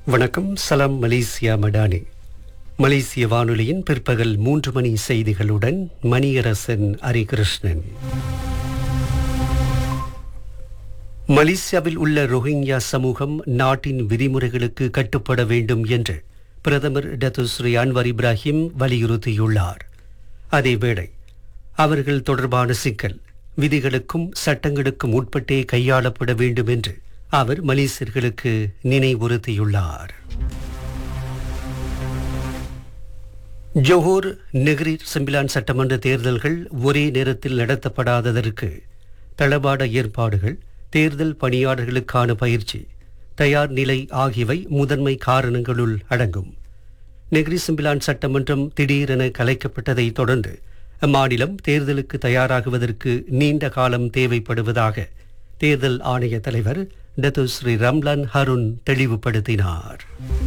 வணக்கம் சலாம் மலேசியா மடானி மலேசிய வானொலியின் பிற்பகல் மூன்று மணி செய்திகளுடன் மணியரசன் ஹரிகிருஷ்ணன் மலேசியாவில் உள்ள ரோஹிங்யா சமூகம் நாட்டின் விதிமுறைகளுக்கு கட்டுப்பட வேண்டும் என்று பிரதமர் டத்துஸ்ரீ அன்வர் இப்ராஹிம் வலியுறுத்தியுள்ளார் அதேவேளை அவர்கள் தொடர்பான சிக்கல் விதிகளுக்கும் சட்டங்களுக்கும் உட்பட்டே கையாளப்பட வேண்டும் என்று அவர் மலேசியர்களுக்கு நினைவுறுத்தியுள்ளார் ஜோஹர் நெகிரி செம்பிலான் சட்டமன்ற தேர்தல்கள் ஒரே நேரத்தில் நடத்தப்படாததற்கு தளபாட ஏற்பாடுகள் தேர்தல் பணியாளர்களுக்கான பயிற்சி தயார் நிலை ஆகியவை முதன்மை காரணங்களுள் அடங்கும் நெகிரி செம்பிலான் சட்டமன்றம் திடீரென கலைக்கப்பட்டதைத் தொடர்ந்து அம்மாநிலம் தேர்தலுக்கு தயாராகுவதற்கு நீண்ட காலம் தேவைப்படுவதாக தேர்தல் ஆணைய தலைவர் டத்து ஸ்ரீ ரம்லான் ஹருண் தெளிவுபடுத்தினார்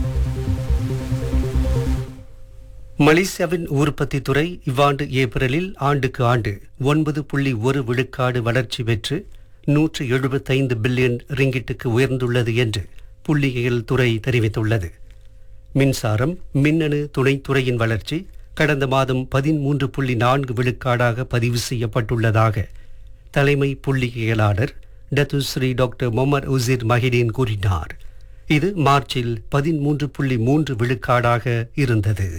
மலேசியாவின் உற்பத்தி துறை இவ்வாண்டு ஏப்ரலில் ஆண்டுக்கு ஆண்டு ஒன்பது புள்ளி ஒரு விழுக்காடு வளர்ச்சி பெற்று நூற்று எழுபத்தைந்து பில்லியன் ரிங்கிட்டுக்கு உயர்ந்துள்ளது என்று புள்ளியியல் துறை தெரிவித்துள்ளது மின்சாரம் மின்னணு துணைத்துறையின் வளர்ச்சி கடந்த மாதம் பதிமூன்று புள்ளி நான்கு விழுக்காடாக பதிவு செய்யப்பட்டுள்ளதாக தலைமை புள்ளியியலாளர் டத்துஸ்ரீ டாக்டர் மொமர் உசிர் மஹிடீன் கூறினார் இது மார்ச்சில் பதிமூன்று புள்ளி மூன்று விழுக்காடாக இருந்தது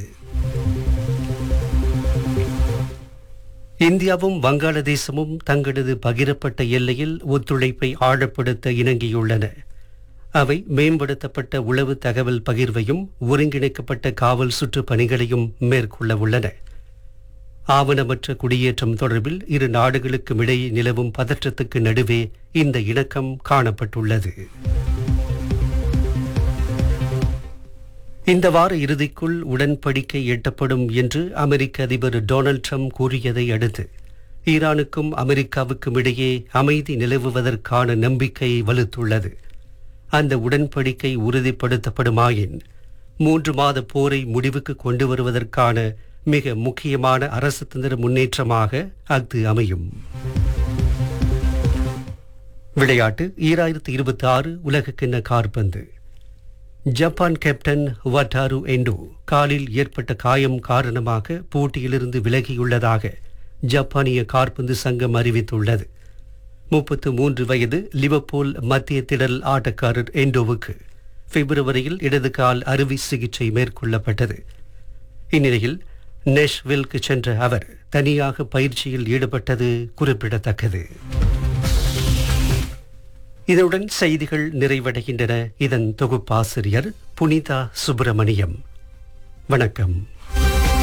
இந்தியாவும் வங்காளதேசமும் தங்களது பகிரப்பட்ட எல்லையில் ஒத்துழைப்பை ஆழப்படுத்த இணங்கியுள்ளன அவை மேம்படுத்தப்பட்ட உளவு தகவல் பகிர்வையும் ஒருங்கிணைக்கப்பட்ட காவல் சுற்று பணிகளையும் மேற்கொள்ள உள்ளன ஆவணமற்ற குடியேற்றம் தொடர்பில் இரு நாடுகளுக்கும் இடையே நிலவும் பதற்றத்துக்கு நடுவே இந்த இணக்கம் காணப்பட்டுள்ளது இந்த வார இறுதிக்குள் உடன்படிக்கை எட்டப்படும் என்று அமெரிக்க அதிபர் டொனால்ட் ட்ரம்ப் கூறியதை அடுத்து ஈரானுக்கும் அமெரிக்காவுக்கும் இடையே அமைதி நிலவுவதற்கான நம்பிக்கை வலுத்துள்ளது அந்த உடன்படிக்கை உறுதிப்படுத்தப்படுமாயின் மூன்று மாத போரை முடிவுக்கு கொண்டு வருவதற்கான மிக முக்கியமான அரசு தந்திர முன்னேற்றமாக அது அமையும் விளையாட்டு ஈராயிரத்தி இருபத்தி ஆறு உலகக்கிண்ண கார்பந்து ஜப்பான் கேப்டன் வட்டாரு எண்டோ காலில் ஏற்பட்ட காயம் காரணமாக போட்டியிலிருந்து விலகியுள்ளதாக ஜப்பானிய கார்பந்து சங்கம் அறிவித்துள்ளது முப்பத்து மூன்று வயது லிவர்பூல் மத்திய திடல் ஆட்டக்காரர் எண்டோவுக்கு பிப்ரவரியில் இடது கால் அறுவை சிகிச்சை மேற்கொள்ளப்பட்டது இந்நிலையில் நெஷ்வில்க்கு சென்ற அவர் தனியாக பயிற்சியில் ஈடுபட்டது குறிப்பிடத்தக்கது இதனுடன் செய்திகள் நிறைவடைகின்றன இதன் தொகுப்பாசிரியர் புனிதா சுப்பிரமணியம் வணக்கம்